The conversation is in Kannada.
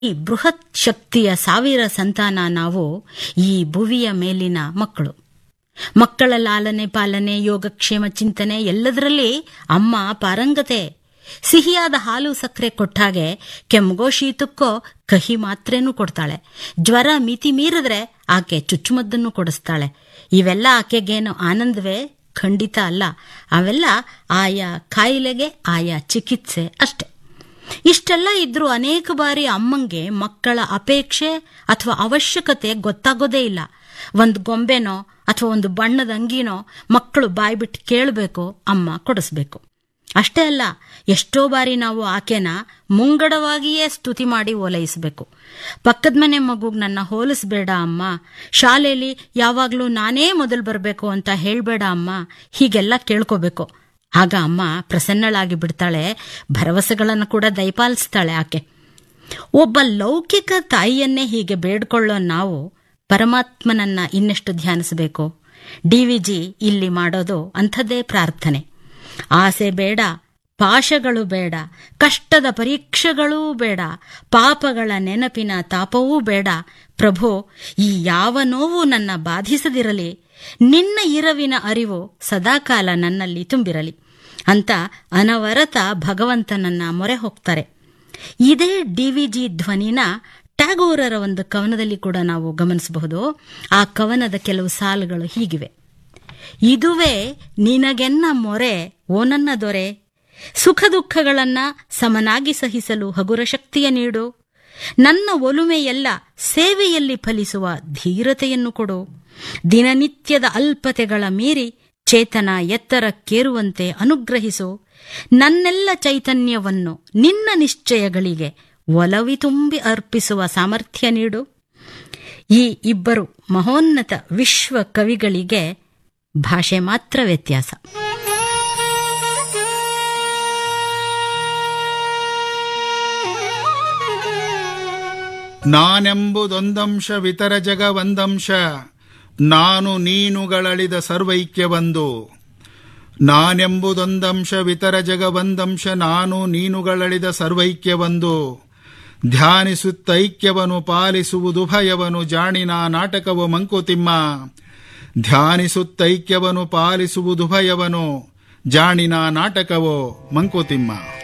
ಈ ಬೃಹತ್ ಶಕ್ತಿಯ ಸಾವಿರ ಸಂತಾನ ನಾವು ಈ ಭುವಿಯ ಮೇಲಿನ ಮಕ್ಕಳು ಮಕ್ಕಳ ಲಾಲನೆ ಪಾಲನೆ ಯೋಗಕ್ಷೇಮ ಚಿಂತನೆ ಎಲ್ಲದರಲ್ಲಿ ಅಮ್ಮ ಪಾರಂಗತೆ ಸಿಹಿಯಾದ ಹಾಲು ಸಕ್ಕರೆ ಕೊಟ್ಟಾಗೆ ಕೆಮ್ಮಗೋ ಶೀತಕ್ಕೋ ಕಹಿ ಮಾತ್ರೇನೂ ಕೊಡ್ತಾಳೆ ಜ್ವರ ಮಿತಿ ಮೀರಿದ್ರೆ ಆಕೆ ಚುಚ್ಚುಮದ್ದನ್ನು ಕೊಡಿಸ್ತಾಳೆ ಇವೆಲ್ಲ ಆಕೆಗೇನು ಆನಂದವೇ ಖಂಡಿತ ಅಲ್ಲ ಅವೆಲ್ಲ ಆಯಾ ಕಾಯಿಲೆಗೆ ಆಯಾ ಚಿಕಿತ್ಸೆ ಅಷ್ಟೆ ಇಷ್ಟೆಲ್ಲ ಇದ್ರೂ ಅನೇಕ ಬಾರಿ ಅಮ್ಮಂಗೆ ಮಕ್ಕಳ ಅಪೇಕ್ಷೆ ಅಥವಾ ಅವಶ್ಯಕತೆ ಗೊತ್ತಾಗೋದೇ ಇಲ್ಲ ಒಂದು ಗೊಂಬೆನೋ ಅಥವಾ ಒಂದು ಬಣ್ಣದ ಅಂಗಿನೋ ಮಕ್ಕಳು ಬಾಯ್ಬಿಟ್ಟು ಕೇಳಬೇಕು ಅಮ್ಮ ಕೊಡಿಸ್ಬೇಕು ಅಷ್ಟೇ ಅಲ್ಲ ಎಷ್ಟೋ ಬಾರಿ ನಾವು ಆಕೆನ ಮುಂಗಡವಾಗಿಯೇ ಸ್ತುತಿ ಮಾಡಿ ಓಲೈಸಬೇಕು ಪಕ್ಕದ ಮನೆ ಮಗುಗ್ ನನ್ನ ಹೋಲಿಸ್ಬೇಡ ಅಮ್ಮ ಶಾಲೆಯಲ್ಲಿ ಯಾವಾಗಲೂ ನಾನೇ ಮೊದಲು ಬರಬೇಕು ಅಂತ ಹೇಳ್ಬೇಡ ಅಮ್ಮ ಹೀಗೆಲ್ಲ ಕೇಳ್ಕೋಬೇಕು ಆಗ ಅಮ್ಮ ಪ್ರಸನ್ನಳಾಗಿ ಬಿಡ್ತಾಳೆ ಭರವಸೆಗಳನ್ನು ಕೂಡ ದಯಪಾಲಿಸ್ತಾಳೆ ಆಕೆ ಒಬ್ಬ ಲೌಕಿಕ ತಾಯಿಯನ್ನೇ ಹೀಗೆ ಬೇಡ್ಕೊಳ್ಳೋ ನಾವು ಪರಮಾತ್ಮನನ್ನ ಇನ್ನೆಷ್ಟು ಧ್ಯಾನಿಸಬೇಕು ಡಿವಿಜಿ ಇಲ್ಲಿ ಮಾಡೋದು ಅಂಥದ್ದೇ ಪ್ರಾರ್ಥನೆ ಆಸೆ ಬೇಡ ಪಾಶಗಳು ಬೇಡ ಕಷ್ಟದ ಪರೀಕ್ಷೆಗಳೂ ಬೇಡ ಪಾಪಗಳ ನೆನಪಿನ ತಾಪವೂ ಬೇಡ ಪ್ರಭು ಈ ಯಾವ ನೋವು ನನ್ನ ಬಾಧಿಸದಿರಲಿ ನಿನ್ನ ಇರವಿನ ಅರಿವು ಸದಾಕಾಲ ನನ್ನಲ್ಲಿ ತುಂಬಿರಲಿ ಅಂತ ಅನವರತ ಭಗವಂತನನ್ನ ಮೊರೆ ಹೋಗ್ತಾರೆ ಇದೇ ಡಿವಿಜಿ ಧ್ವನಿನ ಟ್ಯಾಗೋರರ ಒಂದು ಕವನದಲ್ಲಿ ಕೂಡ ನಾವು ಗಮನಿಸಬಹುದು ಆ ಕವನದ ಕೆಲವು ಸಾಲುಗಳು ಹೀಗಿವೆ ಇದುವೇ ನಿನಗೆನ್ನ ಮೊರೆ ಓ ನನ್ನ ದೊರೆ ಸುಖ ದುಃಖಗಳನ್ನ ಸಮನಾಗಿ ಸಹಿಸಲು ಹಗುರ ಶಕ್ತಿಯ ನೀಡು ನನ್ನ ಒಲುಮೆಯೆಲ್ಲ ಸೇವೆಯಲ್ಲಿ ಫಲಿಸುವ ಧೀರತೆಯನ್ನು ಕೊಡು ದಿನನಿತ್ಯದ ಅಲ್ಪತೆಗಳ ಮೀರಿ ಚೇತನ ಎತ್ತರಕ್ಕೇರುವಂತೆ ಅನುಗ್ರಹಿಸು ನನ್ನೆಲ್ಲ ಚೈತನ್ಯವನ್ನು ನಿನ್ನ ನಿಶ್ಚಯಗಳಿಗೆ ಒಲವಿ ತುಂಬಿ ಅರ್ಪಿಸುವ ಸಾಮರ್ಥ್ಯ ನೀಡು ಈ ಇಬ್ಬರು ಮಹೋನ್ನತ ವಿಶ್ವ ಕವಿಗಳಿಗೆ ಭಾಷೆ ಮಾತ್ರ ವ್ಯತ್ಯಾಸ ನಾನೆಂಬುದೊಂದಂಶವಿತರ ಜಗ ಒಂದಂಶ ನಾನು ನೀನುಗಳಳಿದ ಸರ್ವೈಕ್ಯವೊಂದು ನಾನೆಂಬುದೊಂದಂಶವಿತರ ಜಗ ಒಂದಂಶ ನಾನು ನೀನುಗಳಳಿದ ಸರ್ವೈಕ್ಯವೊಂದು ಧ್ಯಾನಿಸುತ್ತೈಕ್ಯವನು ಪಾಲಿಸುವುದು ಭಯವನು ಜಾಣಿನ ನಾಟಕವು ಮಂಕುತಿಮ್ಮ ಧ್ಯಾನಿಸುತ್ತೈಕ್ಯವನು ಪಾಲಿಸುವುದು ಭಯವನು ಜಾಣಿನ ನಾಟಕವೋ ಮಂಕುತಿಮ್ಮ